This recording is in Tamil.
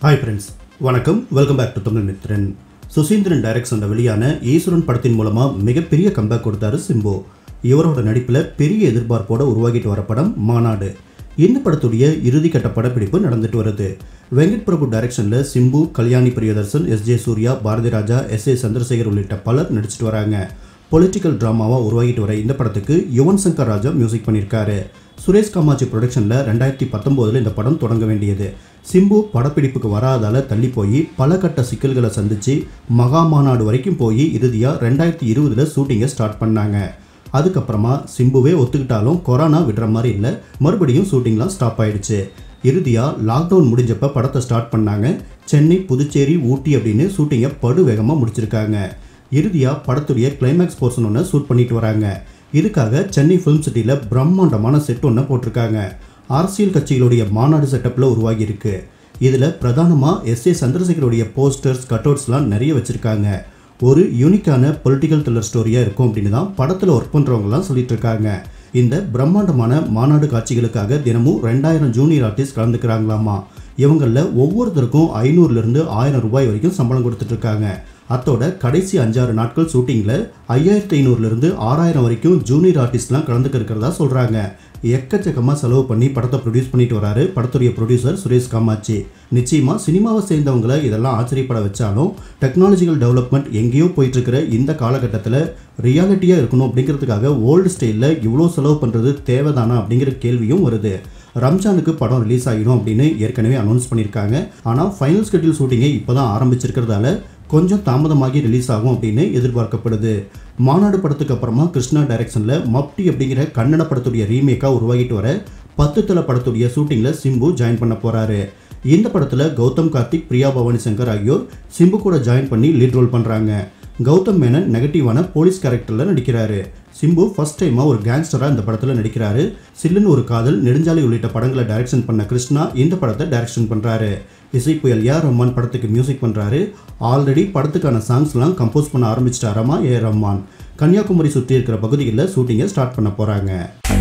ஹாய் ஃப்ரெண்ட்ஸ் வணக்கம் welcome back to Tamil Mithran Suseenthiran டைரக்ஷனில் வெளியான ஈஸ்வரன் படத்தின் மூலமாக மிகப்பெரிய கம்பேக் கொடுத்தாரு சிம்பு இவரோட நடிப்பில் பெரிய எதிர்பார்ப்போட உருவாகிட்டு வர படம் மாநாடு இந்த படத்துடைய இறுதிக்கட்ட படப்பிடிப்பு நடந்துட்டு வருது வெங்கட் பிரபு டைரக்ஷனில் சிம்பு கல்யாணி பிரியதர்சன் எஸ் ஜே சூர்யா பாரதி ராஜா எஸ் ஏ சந்திரசேகர் உள்ளிட்ட பலர் நடிச்சிட்டு வராங்க பொலிட்டிக்கல் ட்ராமாவாக உருவாகிட்டு வர இந்த படத்துக்கு யுவன் சங்கர் ராஜா மியூசிக் பண்ணியிருக்காரு சுரேஷ் காமாட்சி ப்ரொடக்ஷனில் ரெண்டாயிரத்தி பத்தொம்போதில் இந்த படம் தொடங்க வேண்டியது சிம்பு படப்பிடிப்புக்கு வராதால தள்ளி போய் பல கட்ட சிக்கல்களை சந்திச்சு மகா மாநாடு வரைக்கும் போய் இறுதியாக ரெண்டாயிரத்தி இருபதில் ஷூட்டிங்கை ஸ்டார்ட் பண்ணாங்க அதுக்கப்புறமா சிம்புவே ஒத்துக்கிட்டாலும் கொரோனா விடுற மாதிரி இல்லை மறுபடியும் ஷூட்டிங்லாம் ஸ்டாப் ஆயிடுச்சு இறுதியாக லாக்டவுன் முடிஞ்சப்ப படத்தை ஸ்டார்ட் பண்ணாங்க சென்னை புதுச்சேரி ஊட்டி அப்படின்னு ஷூட்டிங்கை படு வேகமாக முடிச்சிருக்காங்க இறுதியாக படத்துடைய கிளைமேக்ஸ் போர்ஷன் ஒன்று ஷூட் பண்ணிட்டு வராங்க இதுக்காக சென்னை ஃபிலிம் சிட்டியில் பிரம்மாண்டமான செட் ஒன்று போட்டிருக்காங்க அரசியல் கட்சிகளுடைய மாநாடு செட்டப்பில் உருவாகி இருக்கு இதில் பிரதானமாக எஸ் ஏ சந்திரசேகருடைய போஸ்டர்ஸ் கட்அவுட்ஸ்லாம் நிறைய வச்சுருக்காங்க ஒரு யூனிக்கான பொலிட்டிக்கல் த்ரில்லர் ஸ்டோரியாக இருக்கும் அப்படின்னு தான் படத்தில் ஒர்க் பண்ணுறவங்கலாம் சொல்லிட்டு இருக்காங்க இந்த பிரம்மாண்டமான மாநாடு காட்சிகளுக்காக தினமும் ரெண்டாயிரம் ஜூனியர் ஆர்டிஸ்ட் கலந்துக்கிறாங்களாமா இவங்களில் ஒவ்வொருத்தருக்கும் ஐநூறுலேருந்து ஆயிரம் ரூபாய் வரைக்கும் சம்பளம் கொடுத்துட்டு இருக்காங்க அத்தோட கடைசி அஞ்சாறு நாட்கள் ஷூட்டிங்கில் ஐயாயிரத்தி ஐநூறுலேருந்து ஆறாயிரம் வரைக்கும் ஜூனியர் ஆர்டிஸ்ட்லாம் கலந்துக்க இருக்கிறதா சொல்கிறாங்க எக்கச்சக்கமாக செலவு பண்ணி படத்தை ப்ரொடியூஸ் பண்ணிட்டு வராரு படத்துடைய ப்ரொடியூசர் சுரேஷ் காமாட்சி நிச்சயமாக சினிமாவை சேர்ந்தவங்களை இதெல்லாம் ஆச்சரியப்பட வச்சாலும் டெக்னாலஜிக்கல் டெவலப்மெண்ட் எங்கேயோ போயிட்டு இருக்கிற இந்த காலகட்டத்தில் ரியாலிட்டியாக இருக்கணும் அப்படிங்கிறதுக்காக ஓல்டு ஸ்டைலில் இவ்வளோ செலவு பண்ணுறது தேவைதானா அப்படிங்கிற கேள்வியும் வருது ரம்ஜானுக்கு படம் ரிலீஸ் ஆகிடும் அப்படின்னு ஏற்கனவே அனௌன்ஸ் பண்ணியிருக்காங்க ஆனால் ஃபைனல் ஸ்கெட்யூல் ஷூட்டிங்கை இப்போ தான் ஆரம்பிச்சிருக்கிறதால கொஞ்சம் தாமதமாகி ரிலீஸ் ஆகும் அப்படின்னு எதிர்பார்க்கப்படுது மாநாடு படத்துக்கு அப்புறமா கிருஷ்ணா டைரக்ஷனில் மப்டி அப்படிங்கிற கன்னட படத்துடைய ரீமேக்காக உருவாகிட்டு வர பத்து தலை படத்துடைய ஷூட்டிங்கில் சிம்பு ஜாயின் பண்ண போகிறாரு இந்த படத்தில் கௌதம் கார்த்திக் பிரியா பவானி சங்கர் ஆகியோர் சிம்பு கூட ஜாயின் பண்ணி லீட் ரோல் பண்ணுறாங்க கௌதம் மேனன் நெகட்டிவான போலீஸ் கேரக்டரில் நடிக்கிறாரு சிம்பு ஃபர்ஸ்ட் டைமாக ஒரு கேங்ஸ்டராக இந்த படத்தில் நடிக்கிறாரு சில்லுன்னு ஒரு காதல் நெடுஞ்சாலை உள்ளிட்ட படங்களை டைரக்ஷன் பண்ண கிருஷ்ணா இந்த படத்தை டைரக்ஷன் பண்ணுறாரு இசை புயல் ஏஆர் ரஹ்மான் படத்துக்கு மியூசிக் பண்ணுறாரு ஆல்ரெடி படத்துக்கான சாங்ஸ்லாம் கம்போஸ் பண்ண ஆரம்பிச்சிட்டாராமா ஏ ரஹ்மான் கன்னியாகுமரி சுற்றி இருக்கிற பகுதிகளில் ஷூட்டிங்கை ஸ்டார்ட் பண்ண போகிறாங்க